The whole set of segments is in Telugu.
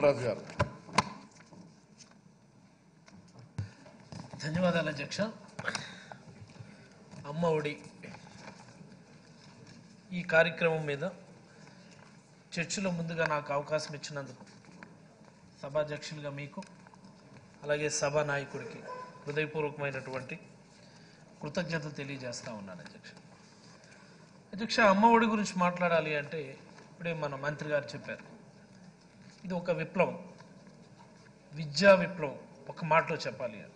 అప్పలరాజు గారు ధన్యవాదాలు అధ్యక్ష అమ్మ ఒడి ఈ కార్యక్రమం మీద చర్చలో ముందుగా నాకు అవకాశం ఇచ్చినందుకు సభాధ్యక్షులుగా మీకు అలాగే సభా నాయకుడికి హృదయపూర్వకమైనటువంటి కృతజ్ఞతలు తెలియజేస్తా ఉన్నాను అధ్యక్ష అధ్యక్ష అమ్మ ఒడి గురించి మాట్లాడాలి అంటే ఇప్పుడే మన మంత్రి గారు చెప్పారు ఇది ఒక విప్లవం విద్యా విప్లవం ఒక మాటలో చెప్పాలి అంటే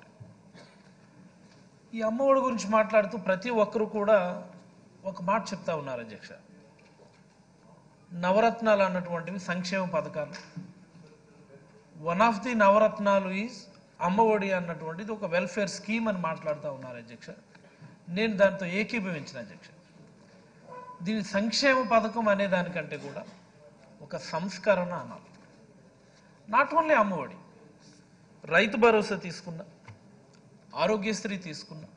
ఈ అమ్మఒడి గురించి మాట్లాడుతూ ప్రతి ఒక్కరు కూడా ఒక మాట చెప్తా ఉన్నారు అధ్యక్ష నవరత్నాలు అన్నటువంటివి సంక్షేమ పథకాలు వన్ ఆఫ్ ది నవరత్నాలు ఈజ్ అమ్మఒడి అన్నటువంటిది ఒక వెల్ఫేర్ స్కీమ్ అని మాట్లాడుతూ ఉన్నారు అధ్యక్ష నేను దాంతో ఏకీభవించిన అధ్యక్ష దీని సంక్షేమ పథకం అనే దానికంటే కూడా ఒక సంస్కరణ అనాలి నాట్ ఓన్లీ అమ్మఒడి రైతు భరోసా తీసుకున్నా ఆరోగ్యశ్రీ తీసుకున్నా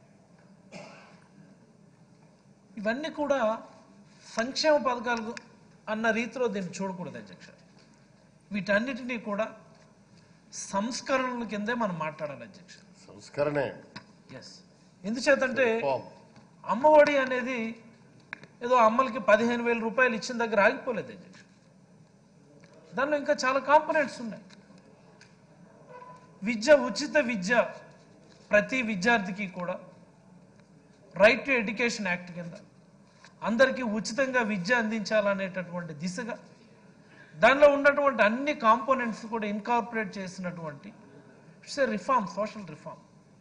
ఇవన్నీ కూడా సంక్షేమ పథకాలు అన్న రీతిలో దీన్ని చూడకూడదు అధ్యక్ష వీటన్నిటినీ కూడా సంస్కరణల కిందే మనం మాట్లాడాలి అధ్యక్ష సంస్కరణే ఎస్ ఎందుచేతంటే Reform. అమ్మఒడి అనేది ఏదో అమ్మలకి పదిహేను వేల రూపాయలు ఇచ్చిన దగ్గర ఆగిపోలేదు అధ్యక్ష దానిలో ఇంకా చాలా కాంపనెంట్స్ ఉన్నాయి విద్య ఉచిత విద్య ప్రతి విద్యార్థికి కూడా రైట్ టు ఎడ్యుకేషన్ యాక్ట్ కింద అందరికీ ఉచితంగా విద్య అందించాలనేటటువంటి దిశగా దానిలో ఉన్నటువంటి అన్ని కాంపోనెంట్స్ కూడా ఇన్కార్పొరేట్ చేసినటువంటి it's a reform social reform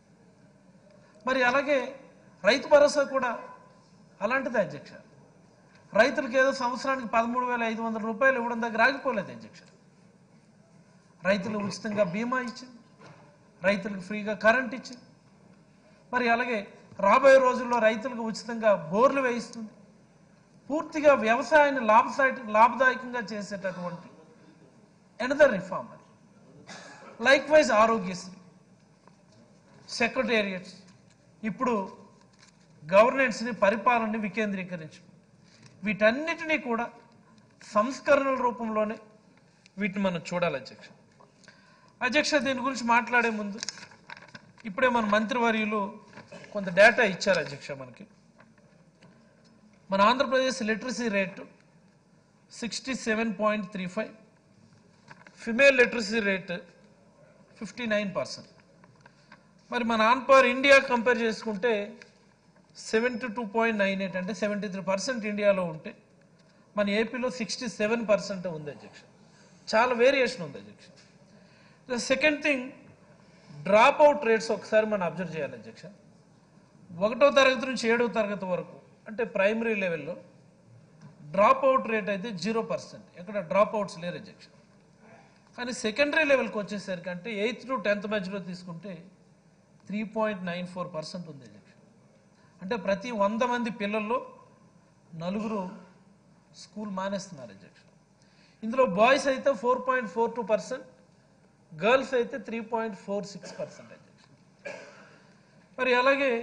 మరి అలాగే రైతు భరోసా కూడా అలాంటిదే అధ్యక్ష రైతులకు ఏదో సంవత్సరానికి పదమూడు వేల ఐదు వందల రూపాయలు ఇవ్వడం దగ్గర ఆగిపోలేదు అధ్యక్ష రైతులు ఉచితంగా బీమా ఇచ్చింది రైతులకు ఫ్రీగా కరెంట్ ఇచ్చింది మరి అలాగే రాబోయే రోజుల్లో రైతులకు ఉచితంగా బోర్లు వేయిస్తుంది పూర్తిగా వ్యవసాయాన్ని లాభసాయ లాభదాయకంగా చేసేటటువంటి ఎనదర్ రిఫార్మ్ అది లైక్ వైజ్ ఆరోగ్యశ్రీ సెక్రటేరియట్స్ ఇప్పుడు గవర్నెన్స్ని పరిపాలనని వికేంద్రీకరించడం వీటన్నిటినీ కూడా సంస్కరణల రూపంలోనే వీటిని మనం చూడాలి అధ్యక్ష అధ్యక్ష దీని గురించి మాట్లాడే ముందు ఇప్పుడే మన మంత్రివర్యులు కొంత డేటా ఇచ్చారు అధ్యక్ష మనకి మన Andhra Pradesh literacy rate sixty seven point three five female literacy rate fifty nine percent మరి మన ఆన్ పర్ ఇండియా కంపేర్ చేసుకుంటే seventy two point nine eight అంటే సెవెంటీ త్రీ పర్సెంట్ ఇండియాలో ఉంటే మన ఏపీలో సిక్స్టీ సెవెన్ పర్సెంట్ ఉంది అధ్యక్ష చాలా వేరియేషన్ ఉంది అధ్యక్ష the second thing drop out rates ఒకసారి మనం అబ్జర్వ్ చేయాలి అధ్యక్ష ఒకటో తరగతి నుంచి ఏడవ తరగతి వరకు అంటే ప్రైమరీ లెవెల్లో డ్రాప్ అవుట్ రేట్ అయితే జీరో పర్సెంట్ ఎక్కడ డ్రాప్ అవుట్స్ లేరు అధ్యక్ష కానీ సెకండరీ లెవెల్కి వచ్చేసరికి అంటే ఎయిత్ టు టెన్త్ మధ్యలో తీసుకుంటే three point nine four percent ఉంది అధ్యక్ష అంటే ప్రతి వంద మంది పిల్లల్లో నలుగురు స్కూల్ మానేస్తున్నారు అధ్యక్ష ఇందులో బాయ్స్ అయితే four point four two percent girls అయితే three point four six percent అధ్యక్ష మరి అలాగే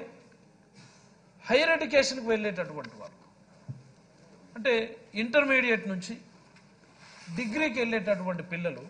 హైయర్ ఎడ్యుకేషన్కి వెళ్ళేటటువంటి వారు అంటే ఇంటర్మీడియట్ నుంచి డిగ్రీకి వెళ్ళేటటువంటి పిల్లలు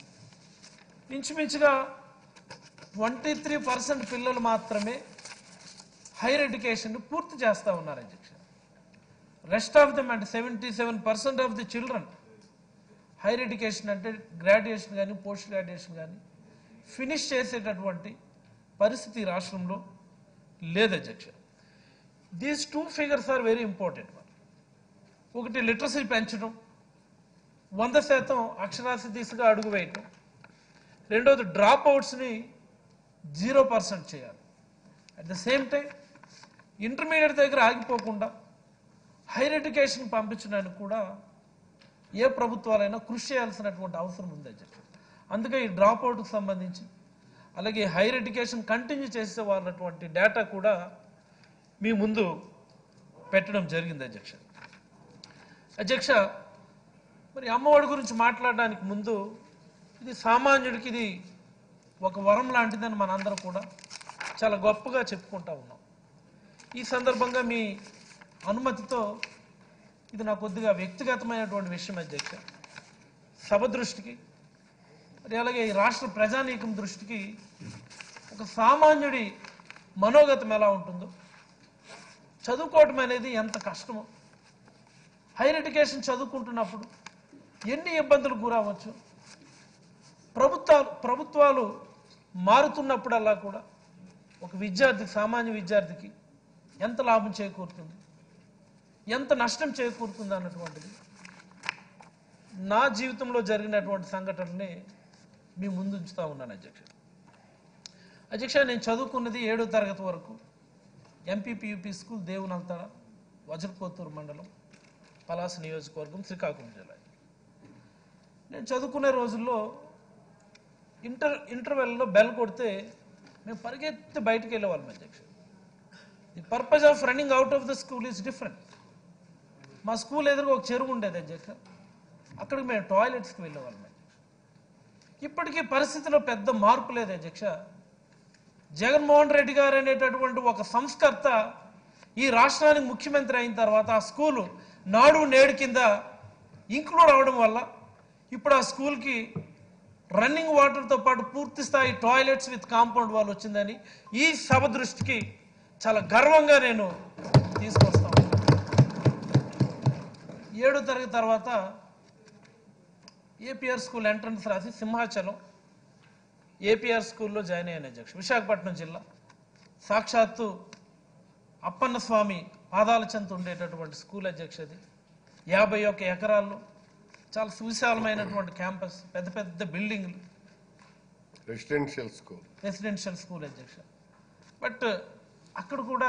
ఇంచుమించుగా ట్వంటీ త్రీ పర్సెంట్ పిల్లలు మాత్రమే హైయర్ ఎడ్యుకేషన్ పూర్తి చేస్తూ ఉన్నారు అధ్యక్ష రెస్ట్ ఆఫ్ దమ్ అంటే seventy seven percent of the children higher education అంటే గ్రాడ్యుయేషన్ కానీ పోస్ట్ గ్రాడ్యుయేషన్ కానీ ఫినిష్ చేసేటటువంటి పరిస్థితి ఈ రాష్ట్రంలో లేదు అధ్యక్ష these two figures are very important ఒకటి లిటరసీ పెంచడం వంద శాతం అక్షరాస్య దిశగా అడుగు వేయటం రెండోది డ్రాప్ అవుట్స్ని జీరో పర్సెంట్ చేయాలి at the same time intermediate దగ్గర ఆగిపోకుండా హైయర్ ఎడ్యుకేషన్ పంపించడానికి కూడా ఏ ప్రభుత్వాలైనా కృషి చేయాల్సినటువంటి అవసరం ఉంది అధ్యక్ష అందుకే ఈ డ్రాప్ అవుట్కి సంబంధించి అలాగే హైయర్ ఎడ్యుకేషన్ కంటిన్యూ చేసే వాళ్ళటువంటి డేటా కూడా మీ ముందు పెట్టడం జరిగింది అధ్యక్ష అధ్యక్ష మరి అమ్మఒడి గురించి మాట్లాడడానికి ముందు ఇది సామాన్యుడికి ఇది ఒక వరం లాంటిదని మనందరం కూడా చాలా గొప్పగా చెప్పుకుంటా ఉన్నాం ఈ సందర్భంగా మీ అనుమతితో ఇది నాకు కొద్దిగా వ్యక్తిగతమైనటువంటి విషయం అధ్యక్ష సభ దృష్టికి మరి అలాగే ఈ రాష్ట్ర ప్రజానీకం దృష్టికి ఒక సామాన్యుడి మనోగతం ఎలా ఉంటుందో చదువుకోవటం అనేది ఎంత కష్టమో హైయర్ ఎడ్యుకేషన్ చదువుకుంటున్నప్పుడు ఎన్ని ఇబ్బందులు గురవచ్చు ప్రభుత్వాలు ప్రభుత్వాలు మారుతున్నప్పుడల్లా కూడా ఒక విద్యార్థి సామాన్య విద్యార్థికి ఎంత లాభం చేకూరుతుంది ఎంత నష్టం చేకూరుతుంది అన్నటువంటిది నా జీవితంలో జరిగినటువంటి సంఘటనని మీ ముందు ఉంచుతా ఉన్నాను అధ్యక్ష అధ్యక్ష నేను చదువుకున్నది ఏడో తరగతి వరకు ఎంపీపీయూపీ స్కూల్ దేవునంతర వజ్రకోత్తూరు మండలం పలాస నియోజకవర్గం శ్రీకాకుళం జిల్లా నేను చదువుకునే రోజుల్లో ఇంటర్ ఇంటర్వెల్లో బెల్ కొడితే మేము పరిగెత్తి బయటకు వెళ్ళేవాళ్ళం అధ్యక్ష the purpose of running out of the school is different మా స్కూల్ ఎదురుగా ఒక చెరువు ఉండేది అధ్యక్ష అక్కడికి మేము టాయిలెట్స్కి వెళ్ళేవాళ్ళం అధ్యక్ష ఇప్పటికీ పరిస్థితిలో పెద్ద మార్పు లేదు అధ్యక్ష జగన్మోహన్ రెడ్డి గారు అనేటటువంటి ఒక సంస్కర్త ఈ రాష్ట్రానికి ముఖ్యమంత్రి అయిన తర్వాత ఆ స్కూలు నాడు నేడు కింద ఇంక్లూడ్ అవడం వల్ల ఇప్పుడు ఆ స్కూల్కి రన్నింగ్ వాటర్తో పాటు పూర్తి స్థాయి టాయిలెట్స్ విత్ కాంపౌండ్ వాల్ వచ్చిందని ఈ సభ దృష్టికి చాలా గర్వంగా నేను తీసుకొస్తాను ఏడో తరగతి తర్వాత ఏపీఆర్ స్కూల్ ఎంట్రన్స్ రాసి సింహాచలం ఏపీఆర్ స్కూల్లో జాయిన్ అయ్యాను అధ్యక్ష విశాఖపట్నం జిల్లా సాక్షాత్తు అప్పన్న స్వామి పాదాల చెంత ఉండేటటువంటి స్కూల్ అధ్యక్షది యాభై ఒక్క ఎకరాల్లో చాలా సువిశాలమైనటువంటి క్యాంపస్ పెద్ద పెద్ద బిల్డింగ్లు రెసిడెన్షియల్ స్కూల్ రెసిడెన్షియల్ స్కూల్ అధ్యక్ష బట్ అక్కడ కూడా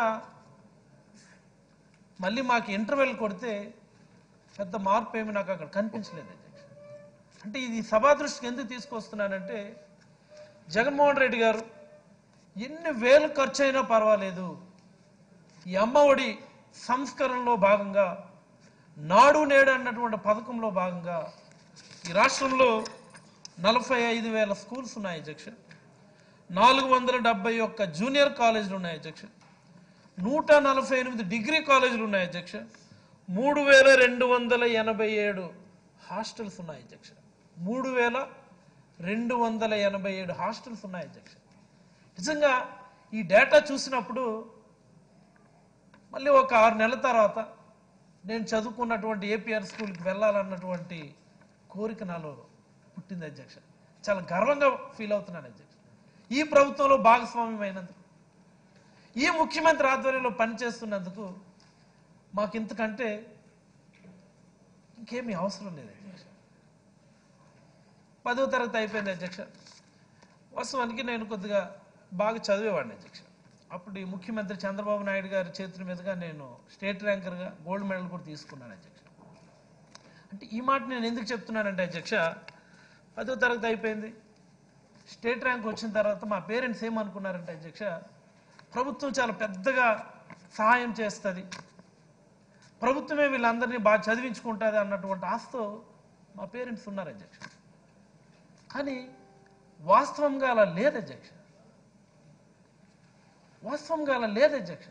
మళ్ళీ మాకు ఇంటర్వెల్ కొడితే పెద్ద మార్పు ఏమి నాకు అక్కడ కనిపించలేదు అధ్యక్ష అంటే ఇది సభా దృష్టికి ఎందుకు తీసుకొస్తున్నానంటే జగన్మోహన్ రెడ్డి గారు ఎన్ని వేలు ఖర్చు అయినా పర్వాలేదు ఈ అమ్మఒడి సంస్కరణలో భాగంగా నాడు నేడు అన్నటువంటి పథకంలో భాగంగా ఈ రాష్ట్రంలో నలభై ఐదు వేల స్కూల్స్ ఉన్నాయి అధ్యక్ష నాలుగు వందల డెబ్బై ఒక్క జూనియర్ కాలేజీలు ఉన్నాయి అధ్యక్ష నూట నలభై ఎనిమిది డిగ్రీ కాలేజీలు ఉన్నాయి అధ్యక్ష మూడు వేల రెండు వందల ఎనభై ఏడు హాస్టల్స్ ఉన్నాయి అధ్యక్ష మూడు వేల రెండు వందల ఎనభై ఏడు హాస్టల్స్ ఉన్నాయి అధ్యక్ష నిజంగా ఈ డేటా చూసినప్పుడు మళ్ళీ ఒక ఆరు నెలల తర్వాత నేను చదువుకున్నటువంటి ఏపీఆర్ స్కూల్కి వెళ్ళాలన్నటువంటి కోరిక నాలో పుట్టింది అధ్యక్ష చాలా గర్వంగా ఫీల్ అవుతున్నాను అధ్యక్ష ఈ ప్రభుత్వంలో భాగస్వామ్యం అయినందుకు ఈ ముఖ్యమంత్రి ఆధ్వర్యంలో పనిచేస్తున్నందుకు మాకు ఇంతకంటే ఇంకేమీ అవసరం లేదు అధ్యక్ష పదో తరగతి అయిపోయింది అధ్యక్ష వాస్తవానికి నేను కొద్దిగా బాగా చదివేవాడిని అధ్యక్ష అప్పుడు ఈ ముఖ్యమంత్రి చంద్రబాబు నాయుడు గారి చేతుల మీదుగా నేను స్టేట్ ర్యాంకర్గా గోల్డ్ మెడల్ కూడా తీసుకున్నాను అధ్యక్ష అంటే ఈ మాట నేను ఎందుకు చెప్తున్నానంటే అధ్యక్ష పదో తరగతి అయిపోయింది స్టేట్ ర్యాంక్ వచ్చిన తర్వాత మా పేరెంట్స్ ఏమనుకున్నారంటే అధ్యక్ష ప్రభుత్వం చాలా పెద్దగా సహాయం చేస్తుంది ప్రభుత్వమే వీళ్ళందరినీ బాగా చదివించుకుంటుంది అన్నటువంటి ఆశతో మా పేరెంట్స్ ఉన్నారు అధ్యక్ష కానీ వాస్తవంగా అలా లేదు అధ్యక్ష వాస్తవంగా అలా లేదు అధ్యక్ష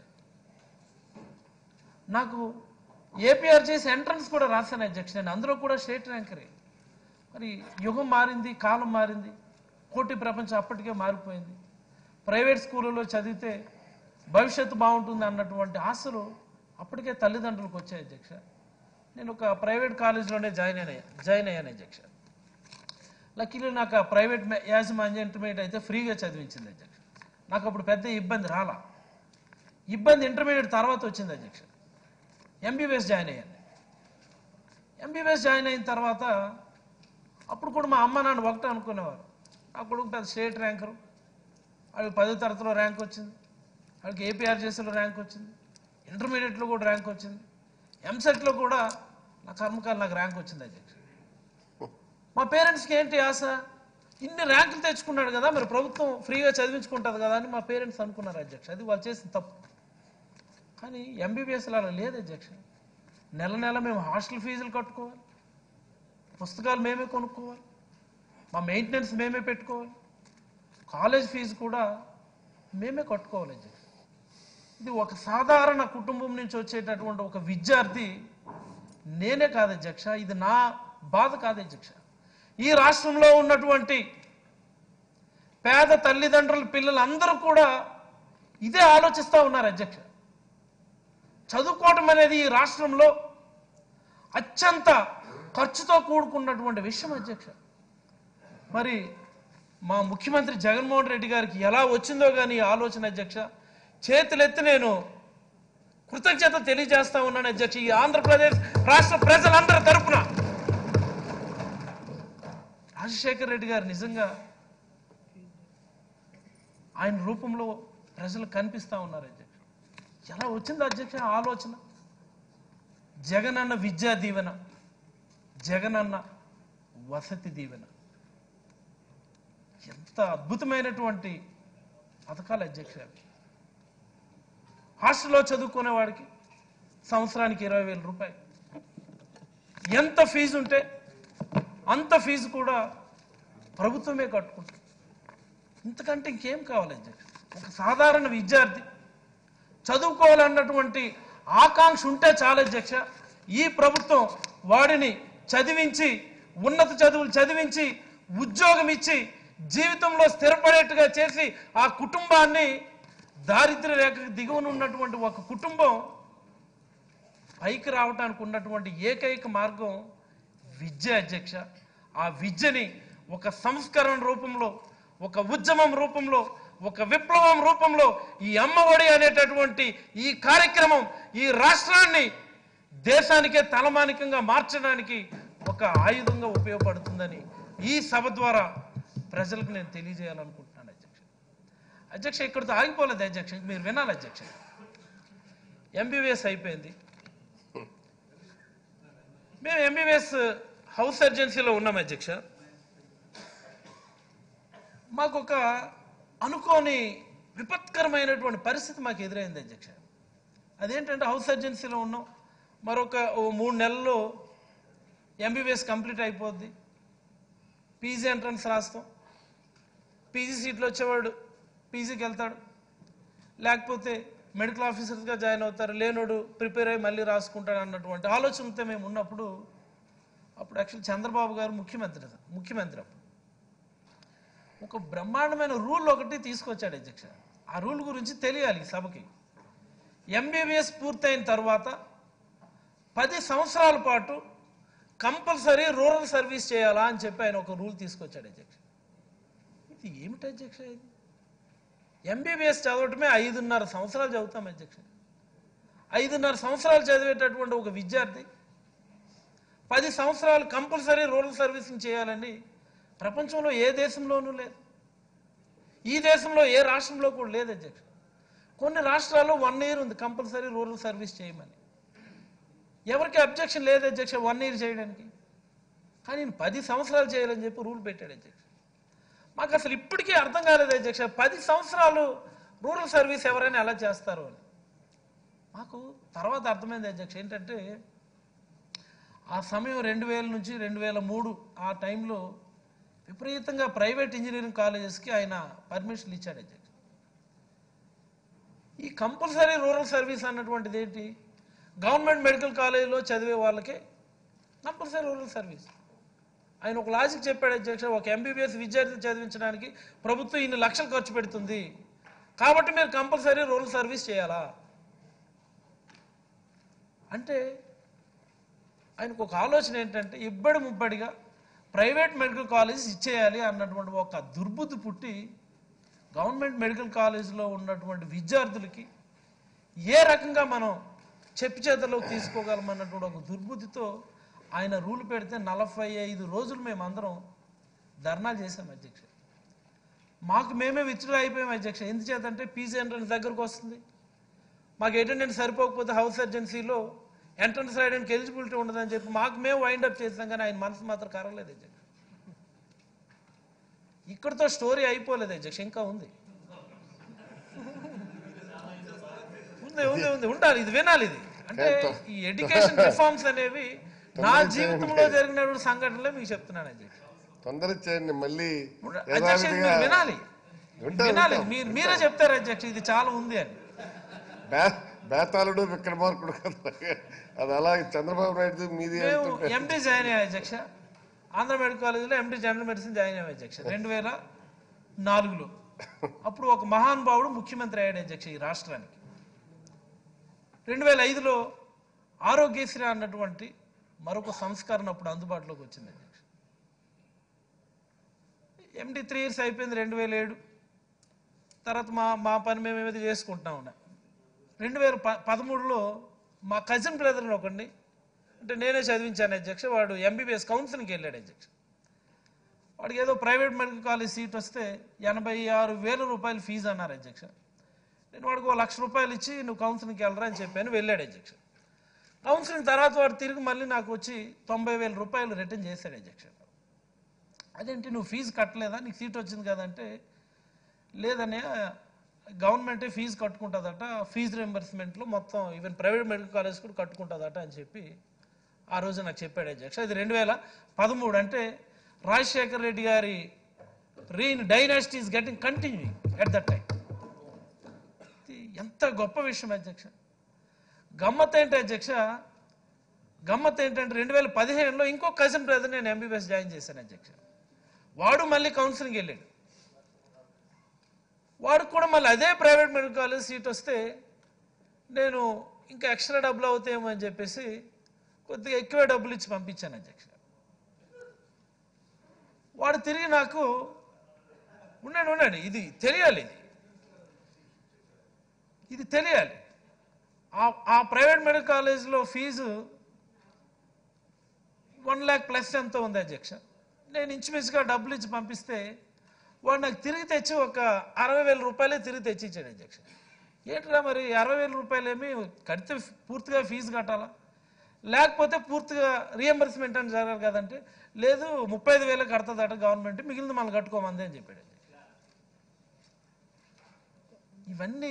నాకు ఏపీఆర్ చేసి ఎంట్రన్స్ కూడా రాశాను అధ్యక్ష నేను అందులో కూడా స్టేట్ ర్యాంకరే మరి యుగం మారింది కాలం మారింది పోటీ ప్రపంచం అప్పటికే మారిపోయింది ప్రైవేట్ స్కూళ్ళలో చదివితే భవిష్యత్తు బాగుంటుంది అన్నటువంటి ఆశలు అప్పటికే తల్లిదండ్రులకు వచ్చాయి అధ్యక్ష నేను ఒక ప్రైవేట్ కాలేజీలోనే జాయిన్ అయినా జాయిన్ అయ్యాను అధ్యక్ష లక్కీలో నాకు ఆ ప్రైవేట్ మే- యాజమాన్య ఇంటర్మీడియట్ అయితే ఫ్రీగా చదివించింది అధ్యక్ష నాకు అప్పుడు పెద్ద ఇబ్బంది రాలా ఇబ్బంది ఇంటర్మీడియట్ తర్వాత వచ్చింది అధ్యక్ష ఎంబీబీఎస్ జాయిన్ అయ్యాను ఎంబీబీఎస్ జాయిన్ అయిన తర్వాత అప్పుడు కూడా మా అమ్మ నాన్న ఒకటే అనుకునేవారు నా కొడుకు పెద్ద స్టేట్ ర్యాంకరు వాడికి పదో తరగతిలో ర్యాంక్ వచ్చింది వాడికి ఏపీఆర్ చేసేలో ర్యాంక్ వచ్చింది ఇంటర్మీడియట్లో కూడా ర్యాంక్ వచ్చింది ఎంసెట్లో కూడా నా కర్మకాలు నాకు ర్యాంక్ వచ్చింది అధ్యక్ష మా పేరెంట్స్కి ఏంటి ఆశ ఇన్ని ర్యాంకులు తెచ్చుకున్నాడు కదా మరి ప్రభుత్వం ఫ్రీగా చదివించుకుంటుంది కదా అని మా పేరెంట్స్ అనుకున్నారు అధ్యక్ష అది వాళ్ళు చేసిన తప్పు కానీ ఎంబీబీఎస్లో అలా లేదు అధ్యక్ష నెల నెల మేము హాస్టల్ ఫీజులు కట్టుకోవాలి పుస్తకాలు మేమే కొనుక్కోవాలి మా మెయింటెనెన్స్ మేమే పెట్టుకోవాలి కాలేజ్ ఫీజు కూడా మేమే కట్టుకోవాలి అధ్యక్ష ఇది ఒక సాధారణ కుటుంబం నుంచి వచ్చేటటువంటి ఒక విద్యార్థి నేనే కాదు అధ్యక్ష ఇది నా బాధ కాదు అధ్యక్ష ఈ రాష్ట్రంలో ఉన్నటువంటి పేద తల్లిదండ్రుల పిల్లలందరూ కూడా ఇదే ఆలోచిస్తూ ఉన్నారు అధ్యక్ష చదువుకోవటం అనేది ఈ రాష్ట్రంలో అత్యంత ఖర్చుతో కూడుకున్నటువంటి విషయం అధ్యక్ష మరి మా ముఖ్యమంత్రి జగన్మోహన్ రెడ్డి గారికి ఎలా వచ్చిందో కానీ ఈ ఆలోచన అధ్యక్ష చేతులెత్తి నేను కృతజ్ఞత తెలియజేస్తా ఉన్నాను అధ్యక్ష ఈ ఆంధ్రప్రదేశ్ రాష్ట్ర ప్రజలందరి తరపున రాజశేఖర్ రెడ్డి గారు నిజంగా ఆయన రూపంలో ప్రజలు కనిపిస్తా ఉన్నారు అధ్యక్ష ఎలా వచ్చింది అధ్యక్ష ఆ ఆలోచన జగనన్న విద్యా దీవెన జగనన్న వసతి దీవెన ఎంత అద్భుతమైనటువంటి పథకాలు అధ్యక్ష అవి హాస్టల్లో చదువుకునే వాడికి సంవత్సరానికి ఇరవై వేల రూపాయలు ఎంత ఫీజు ఉంటే అంత ఫీజు కూడా ప్రభుత్వమే కట్టుకుంటుంది ఇంతకంటే ఇంకేం కావాలి అధ్యక్ష ఒక సాధారణ విద్యార్థి చదువుకోవాలన్నటువంటి ఆకాంక్ష ఉంటే చాలా అధ్యక్ష ఈ ప్రభుత్వం వాడిని చదివించి ఉన్నత చదువులు చదివించి ఉద్యోగం ఇచ్చి జీవితంలో స్థిరపడేట్టుగా చేసి ఆ కుటుంబాన్ని దారిద్ర్య రేఖకు దిగువన ఉన్నటువంటి ఒక కుటుంబం పైకి రావడానికి ఉన్నటువంటి ఏకైక మార్గం విద్య అధ్యక్ష ఆ విద్యని ఒక సంస్కరణ రూపంలో ఒక ఉద్యమం రూపంలో ఒక విప్లవం రూపంలో ఈ అమ్మఒడి అనేటటువంటి ఈ కార్యక్రమం ఈ రాష్ట్రాన్ని దేశానికే తలమానికంగా మార్చడానికి ఒక ఆయుధంగా ఉపయోగపడుతుందని ఈ సభ ద్వారా ప్రజలకు నేను తెలియజేయాలనుకుంటున్నాను అధ్యక్ష అధ్యక్ష ఇక్కడితో ఆగిపోలేదు అధ్యక్ష మీరు వినాలి అధ్యక్ష ఎంబీబీఎస్ అయిపోయింది మేము ఎంబీబీఎస్ హౌస్ సర్జెన్సీలో ఉన్నాం అధ్యక్ష మాకు ఒక అనుకోని విపత్కరమైనటువంటి పరిస్థితి మాకు ఎదురైంది అధ్యక్ష అదేంటంటే హౌస్ సర్జెన్సీలో ఉన్నాం మరొక ఓ మూడు నెలల్లో ఎంబీబీఎస్ కంప్లీట్ అయిపోద్ది పీజీ ఎంట్రన్స్ రాస్తాం పీజీ సీట్లు వచ్చేవాడు పీజీకి వెళ్తాడు లేకపోతే మెడికల్ ఆఫీసర్స్గా జాయిన్ అవుతారు లేనోడు ప్రిపేర్ అయ్యి మళ్ళీ రాసుకుంటాడు అన్నటువంటి ఆలోచనతో మేము ఉన్నప్పుడు అప్పుడు యాక్చువల్ చంద్రబాబు గారు ముఖ్యమంత్రి ముఖ్యమంత్రి అప్పుడు ఒక బ్రహ్మాండమైన రూల్ ఒకటి తీసుకొచ్చాడు అధ్యక్ష ఆ రూల్ గురించి తెలియాలి ఈ సభకి ఎంబీబీఎస్ పూర్తయిన తర్వాత పది సంవత్సరాల పాటు కంపల్సరీ రూరల్ సర్వీస్ చేయాలా అని చెప్పి ఆయన ఒక రూల్ తీసుకొచ్చాడు అధ్యక్ష ఇది ఏమిటి అధ్యక్ష ఇది ఎంబీబీఎస్ చదవటమే ఐదున్నర సంవత్సరాలు చదువుతాం అధ్యక్ష ఐదున్నర సంవత్సరాలు చదివేటటువంటి ఒక విద్యార్థి పది సంవత్సరాలు కంపల్సరీ రూరల్ సర్వీసింగ్ చేయాలని ప్రపంచంలో ఏ దేశంలోనూ లేదు ఈ దేశంలో ఏ రాష్ట్రంలో కూడా లేదు అధ్యక్ష కొన్ని రాష్ట్రాల్లో వన్ ఇయర్ ఉంది కంపల్సరీ రూరల్ సర్వీస్ చేయమని ఎవరికి అబ్జెక్షన్ లేదు అధ్యక్ష వన్ ఇయర్ చేయడానికి కానీ ఈయన పది సంవత్సరాలు చేయాలని చెప్పి రూల్ పెట్టాడు అధ్యక్ష మాకు అసలు ఇప్పటికీ అర్థం కాలేదు అధ్యక్ష పది సంవత్సరాలు రూరల్ సర్వీస్ ఎవరైనా ఎలా చేస్తారు అని మాకు తర్వాత అర్థమైంది అధ్యక్ష ఏంటంటే ఆ సమయం రెండు వేల నుంచి రెండు వేల మూడు ఆ టైంలో విపరీతంగా ప్రైవేట్ ఇంజనీరింగ్ కాలేజెస్కి ఆయన పర్మిషన్లు ఇచ్చాడు అధ్యక్ష ఈ కంపల్సరీ రూరల్ సర్వీస్ అన్నటువంటిది ఏంటి గవర్నమెంట్ మెడికల్ కాలేజీలో చదివే వాళ్ళకే కంపల్సరీ రూరల్ సర్వీస్ ఆయన ఒక లాజిక్ చెప్పాడు అధ్యక్ష ఒక ఎంబీబీఎస్ విద్యార్థి చదివించడానికి ప్రభుత్వం ఇన్ని లక్షలు ఖర్చు పెడుతుంది కాబట్టి మీరు కంపల్సరీ రూరల్ సర్వీస్ చేయాలా అంటే ఆయనకు ఒక ఆలోచన ఏంటంటే ఇబ్బడి ముబ్బడిగా ప్రైవేట్ మెడికల్ కాలేజ్ ఇచ్చేయాలి అన్నటువంటి ఒక దుర్బుద్ధి పుట్టి గవర్నమెంట్ మెడికల్ కాలేజీలో ఉన్నటువంటి విద్యార్థులకి ఏ రకంగా మనం చెప్పు చేతలోకి తీసుకోగలం అన్నటువంటి ఒక దుర్బుద్ధితో ఆయన రూల్ పెడితే నలభై ఐదు రోజులు మేమందరం ధర్నాలు చేసాం అధ్యక్ష మాకు మేమే విత్డ్రా అయిపోయాం అధ్యక్ష ఎందుచేతంటే పీజీ ఎంట్రన్స్ దగ్గరకు వస్తుంది మాకు అటెండెన్స్ సరిపోకపోతే హౌస్ సర్జెన్సీలో ఎంట్రన్స్ రాయడానికి ఎలిజిబిలిటీ ఉండదని చెప్పి మాకు మేము వైండ్ అప్ చేసాం కానీ ఆయన మనసు మాత్రం కరగలేదు అధ్యక్ష ఇక్కడితో స్టోరీ అయిపోలేదు అధ్యక్ష ఇంకా ఉంది ఉంది ఉంది ఉంది ఉండాలి ఇది వినాలి ఇది అంటే ఈ ఎడ్యుకేషన్ రిఫార్మ్స్ అనేవి నా జీవితంలో జరిగినటువంటి సంఘటనలే మీకు చెప్తున్నాను అధ్యక్ష తొందర చేయండి మళ్ళీ అధ్యక్ష ఇది యథావిధిగా మీరు వినాలి వింటాం, వినాలి వింటాం. మీరు మీరే చెప్తారు అధ్యక్ష ఇది చాలా ఉంది అని బే- బేతాళుడు విక్రమార్కుడు కదా అది అలా చంద్రబాబు నాయుడు మీది మేము వెళ్తుంటే ఎండి జాయిన్ అయ్యా అధ్యక్ష ఆంధ్ర మెడికల్ కాలేజీలో ఎండి జనరల్ మెడిసిన్ జాయిన్ అయ్యాం అధ్యక్ష రెండు వేల నాలుగులో అప్పుడు ఒక మహానుభావుడు ముఖ్యమంత్రి అయ్యాడు అధ్యక్ష ఈ రాష్ట్రానికి రెండు వేల ఐదులో ఆరోగ్యశ్రీ అన్నటువంటి మరొక సంస్కరణ అప్పుడు అందుబాటులోకి వచ్చింది అధ్యక్ష ఎండి త్రీ ఇయర్స్ అయిపోయింది రెండు వేల ఏడు తర్వాత మా మా పని మేము ఏమైతే చేసుకుంటా ఉన్నాం రెండు వేల ప పదమూడులో మా కజిన్ బ్రదర్ని ఒకడిని అంటే నేనే చదివించాను అధ్యక్ష వాడు ఎంబీబీఎస్ కౌన్సిలింగ్కి వెళ్ళాడు అధ్యక్ష వాడికి ఏదో ప్రైవేట్ మెడికల్ కాలేజ్ సీట్ వస్తే ఎనభై ఆరు వేల రూపాయలు ఫీజు అన్నారు అధ్యక్ష నేను వాడికి ఓ లక్ష రూపాయలు ఇచ్చి నువ్వు కౌన్సిలింగ్కి వెళ్ళరా అని చెప్పాను వెళ్ళాడు అధ్యక్ష కౌన్సిలింగ్ తర్వాత వాడు తిరిగి మళ్ళీ నాకు వచ్చి తొంభై వేల రూపాయలు రిటర్న్ చేశాడు అధ్యక్ష అదేంటి నువ్వు ఫీజు కట్టలేదా నీకు సీట్ వచ్చింది కదంటే లేదనే గవర్నమెంటే ఫీజు కట్టుకుంటుందట ఫీజు రింబర్స్మెంట్లో మొత్తం ఈవెన్ ప్రైవేట్ మెడికల్ కాలేజ్ కూడా కట్టుకుంటుందట అని చెప్పి ఆ రోజు నాకు చెప్పాడు అధ్యక్ష ఇది రెండు వేల పదమూడు అంటే రాజశేఖర్ రెడ్డి గారి reign dynasty is getting continuing at that time ఎంత గొప్ప విషయం అధ్యక్ష గమ్మత్ ఏంటి అధ్యక్ష గమ్మత్ ఏంటంటే రెండు వేల పదిహేనులో ఇంకో కజిన్ బ్రదర్ నేను ఎంబీబీఎస్ జాయిన్ చేశాను అధ్యక్ష వాడు మళ్ళీ కౌన్సిలింగ్ వెళ్ళాడు వాడికి కూడా మళ్ళీ అదే ప్రైవేట్ మెడికల్ కాలేజ్ సీట్ వస్తే నేను ఇంకా ఎక్స్ట్రా డబ్బులు అవుతాయేమో అని చెప్పేసి కొద్దిగా ఎక్కువ డబ్బులు ఇచ్చి పంపించాను అధ్యక్ష వాడు తిరిగి నాకు ఉండండి ఉండండి ఇది తెలియాలి ఇది ఇది తెలియాలి ఆ- ఆ ప్రైవేట్ మెడికల్ కాలేజ్లో ఫీజు వన్ ల్యాక్ ప్లస్ ఎంతో ఉంది అధ్యక్ష నేను ఇంచుమించుగా డబ్బులు ఇచ్చి పంపిస్తే వాడు నాకు తిరిగి తెచ్చి ఒక అరవై వేల రూపాయలే తిరిగి తెచ్చి ఇచ్చాడు అధ్యక్ష ఏంట్రా మరి అరవై వేల రూపాయలు ఏమి కడితే పూర్తిగా ఫీజు కట్టాలా లేకపోతే పూర్తిగా రియంబర్స్మెంట్ అని జరగాలి కదంటే లేదు ముప్పై ఐదు వేలు కడుతుందట గవర్నమెంట్ మిగిలింది మనం కట్టుకోమంది అని చెప్పాడు అధ్యక్ష. ఇవన్నీ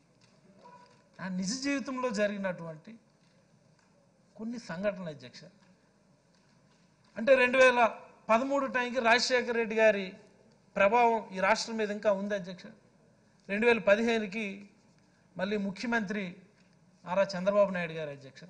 నా నిజ జీవితంలో జరిగినటువంటి కొన్ని సంఘటనలు అధ్యక్ష అంటే రెండు వేల పదమూడు టైంకి రాజశేఖర రెడ్డి గారి ప్రభావం ఈ రాష్ట్రం మీద ఇంకా ఉంది అధ్యక్ష రెండు వేల పదిహేనుకి మళ్ళీ ముఖ్యమంత్రి నారా చంద్రబాబు నాయుడు గారు అధ్యక్ష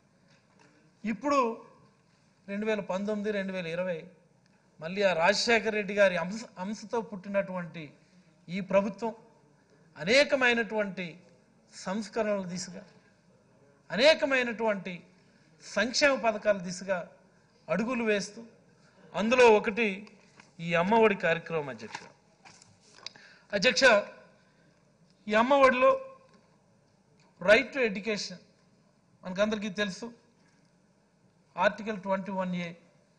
ఇప్పుడు రెండు వేల పంతొమ్మిది రెండు వేల ఇరవై మళ్ళీ ఆ రాజశేఖర రెడ్డి గారి అంశ అంశతో పుట్టినటువంటి ఈ ప్రభుత్వం అనేకమైనటువంటి సంస్కరణల దిశగా అనేకమైనటువంటి సంక్షేమ పథకాల దిశగా అడుగులు వేస్తూ అందులో ఒకటి ఈ అమ్మఒడి కార్యక్రమం అధ్యక్ష అధ్యక్ష ఈ అమ్మఒడిలో రైట్ టు ఎడ్యుకేషన్ మనకందరికీ తెలుసు article twenty one A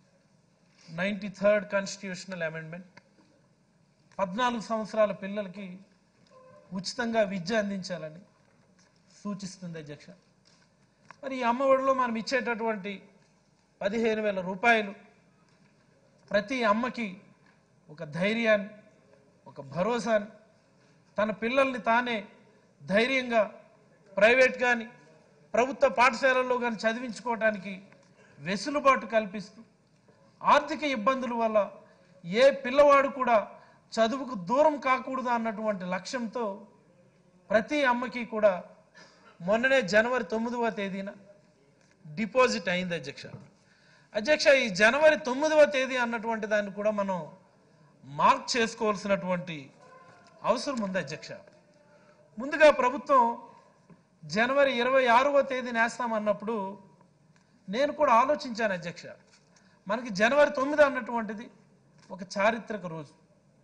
ninety third constitutional amendment పద్నాలుగు సంవత్సరాల పిల్లలకి ఉచితంగా విద్య అందించాలని సూచిస్తుంది అధ్యక్ష మరి ఈ అమ్మఒడిలో మనం ఇచ్చేటటువంటి పదిహేను వేల రూపాయలు ప్రతి అమ్మకి ఒక ధైర్యాన్ని ఒక భరోసాని తన పిల్లల్ని తానే ధైర్యంగా ప్రైవేట్ కానీ ప్రభుత్వ పాఠశాలల్లో కానీ చదివించుకోవడానికి వెసులుబాటు కల్పిస్తూ ఆర్థిక ఇబ్బందుల వల్ల ఏ పిల్లవాడు కూడా చదువుకు దూరం కాకూడదు అన్నటువంటి లక్ష్యంతో ప్రతి అమ్మకి కూడా మొన్ననే జనవరి తొమ్మిదవ తేదీన డిపాజిట్ అయింది అధ్యక్ష అధ్యక్ష ఈ జనవరి తొమ్మిదవ తేదీ అన్నటువంటి దాన్ని కూడా మనం మార్క్ చేసుకోవాల్సినటువంటి అవసరం ఉంది అధ్యక్ష ముందుగా ప్రభుత్వం జనవరి ఇరవై ఆరవ తేదీ నేస్తామన్నప్పుడు నేను కూడా ఆలోచించాను అధ్యక్ష మనకి జనవరి తొమ్మిది అన్నటువంటిది ఒక చారిత్రక రోజు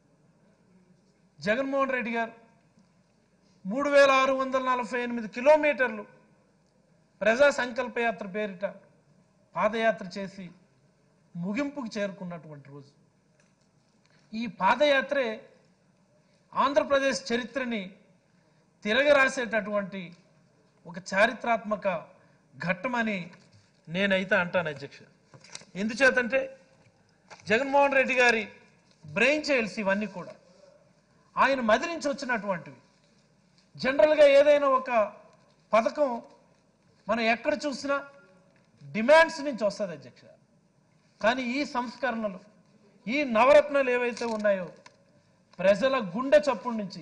జగన్మోహన్ రెడ్డి గారు మూడు వేల ఆరు వందల నలభై ఎనిమిది కిలోమీటర్లు ప్రజా సంకల్ప యాత్ర పేరిట పాదయాత్ర చేసి ముగింపుకు చేరుకున్నటువంటి రోజు ఈ పాదయాత్రే ఆంధ్రప్రదేశ్ చరిత్రని తిరగరాసేటటువంటి ఒక చారిత్రాత్మక ఘట్టమని నేనైతే అంటాను అధ్యక్ష ఎందుచేతంటే జగన్మోహన్ రెడ్డి గారి బ్రెయిన్ చైల్డ్స్ ఇవన్నీ కూడా ఆయన మది నుంచి వచ్చినటువంటివి జనరల్గా ఏదైనా ఒక పథకం మనం ఎక్కడ చూసినా డిమాండ్స్ నుంచి వస్తుంది అధ్యక్ష కానీ ఈ సంస్కరణలు ఈ నవరత్నాలు ఏవైతే ఉన్నాయో ప్రజల గుండె చప్పుడు నుంచి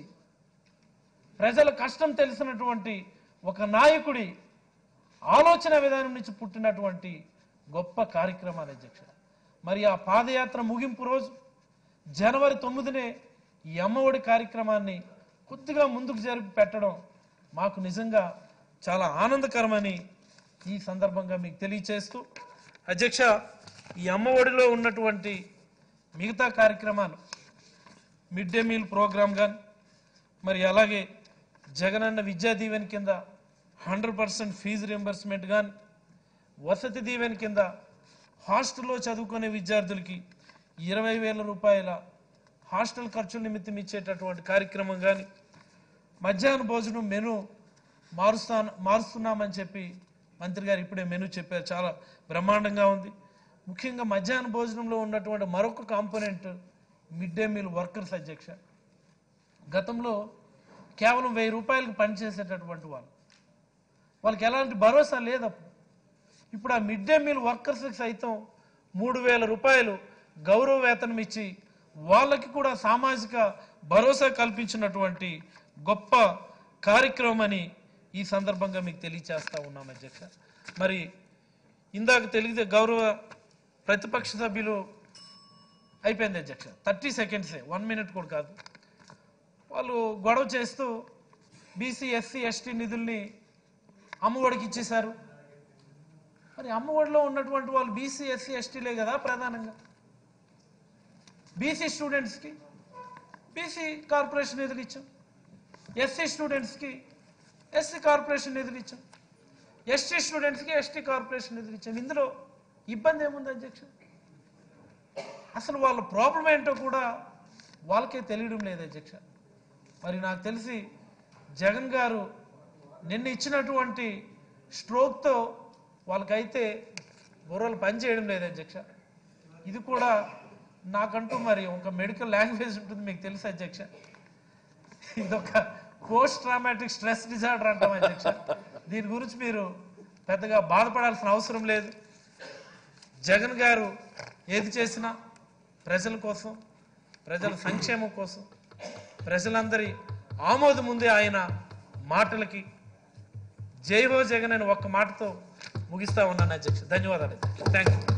ప్రజల కష్టం తెలిసినటువంటి ఒక నాయకుడి ఆలోచన విధానం నుంచి పుట్టినటువంటి గొప్ప కార్యక్రమాలు అధ్యక్ష మరి ఆ పాదయాత్ర ముగింపు రోజు జనవరి తొమ్మిదినే ఈ అమ్మఒడి కార్యక్రమాన్ని కొద్దిగా ముందుకు జరిపి పెట్టడం మాకు నిజంగా చాలా ఆనందకరమని ఈ సందర్భంగా మీకు తెలియచేస్తూ అధ్యక్ష ఈ అమ్మఒడిలో ఉన్నటువంటి మిగతా కార్యక్రమాలు మిడ్ డే మీల్ ప్రోగ్రామ్ కానీ మరి అలాగే జగనన్న విద్యా దీవెన కింద హండ్రెడ్ పర్సెంట్ ఫీజు రియంబర్స్మెంట్ కానీ వసతి దీవెన కింద హాస్టల్లో చదువుకునే విద్యార్థులకి ఇరవై వేల రూపాయల హాస్టల్ ఖర్చుల నిమిత్తం ఇచ్చేటటువంటి కార్యక్రమం కానీ మధ్యాహ్న భోజనం మెను మారుస్తా మారుస్తున్నామని చెప్పి మంత్రి గారు ఇప్పుడే మెను చెప్పారు చాలా బ్రహ్మాండంగా ఉంది ముఖ్యంగా మధ్యాహ్న భోజనంలో ఉన్నటువంటి మరొక component mid day meal workers అధ్యక్ష గతంలో కేవలం వెయ్యి రూపాయలకు పనిచేసేటటువంటి వాళ్ళు వాళ్ళకి ఎలాంటి భరోసా లేదు అప్పుడు ఇప్పుడు ఆ మిడ్ డే మీల్ వర్కర్స్కి సైతం మూడు వేల రూపాయలు గౌరవ వేతనం ఇచ్చి వాళ్ళకి కూడా సామాజిక భరోసా కల్పించినటువంటి గొప్ప కార్యక్రమం అని ఈ సందర్భంగా మీకు తెలియచేస్తా ఉన్నాం అధ్యక్ష మరి ఇందాక తెలియదే గౌరవ ప్రతిపక్ష సభ్యులు అయిపోయింది అధ్యక్ష థర్టీ సెకండ్సే వన్ మినిట్ కూడా కాదు వాళ్ళు గొడవ చేస్తూ బీసీ ఎస్సీ ఎస్టీ నిధుల్ని అమ్మఒడికి ఇచ్చేశారు మరి అమ్మఒడిలో ఉన్నటువంటి వాళ్ళు బీసీ ఎస్సీ ఎస్టీలే కదా ప్రధానంగా బీసీ స్టూడెంట్స్కి బీసీ కార్పొరేషన్ నిధులు ఇచ్చాం ఎస్సీ స్టూడెంట్స్కి ఎస్సీ కార్పొరేషన్ నిధులు ఇచ్చాం ఎస్టీ స్టూడెంట్స్కి ఎస్టీ కార్పొరేషన్ నిధులు ఇచ్చాం ఇందులో ఇబ్బంది ఏముంది అధ్యక్ష అసలు వాళ్ళ ప్రాబ్లం ఏంటో కూడా వాళ్ళకే తెలియడం లేదు అధ్యక్ష మరి నాకు తెలిసి జగన్ గారు నిన్న ఇచ్చినటువంటి స్ట్రోక్తో వాళ్ళకైతే బుర్రలు పనిచేయడం లేదు అధ్యక్ష ఇది కూడా నాకంటూ మరి ఒక మెడికల్ లాంగ్వేజ్ ఉంటుంది మీకు తెలుసు అధ్యక్ష ఇదొక పోస్ట్ ట్రామాటిక్ స్ట్రెస్ డిజార్డర్ అంటాం అధ్యక్ష దీని గురించి మీరు పెద్దగా బాధపడాల్సిన అవసరం లేదు జగన్ గారు ఏది చేసినా ప్రజల కోసం ప్రజల సంక్షేమం కోసం ప్రజలందరి ఆమోదం ఉంది ఆయన మాటలకి జై హో జగన్ అని ఒక్క మాటతో ముగిస్తా ఉన్నాను అధ్యక్ష ధన్యవాదాలు థ్యాంక్ యూ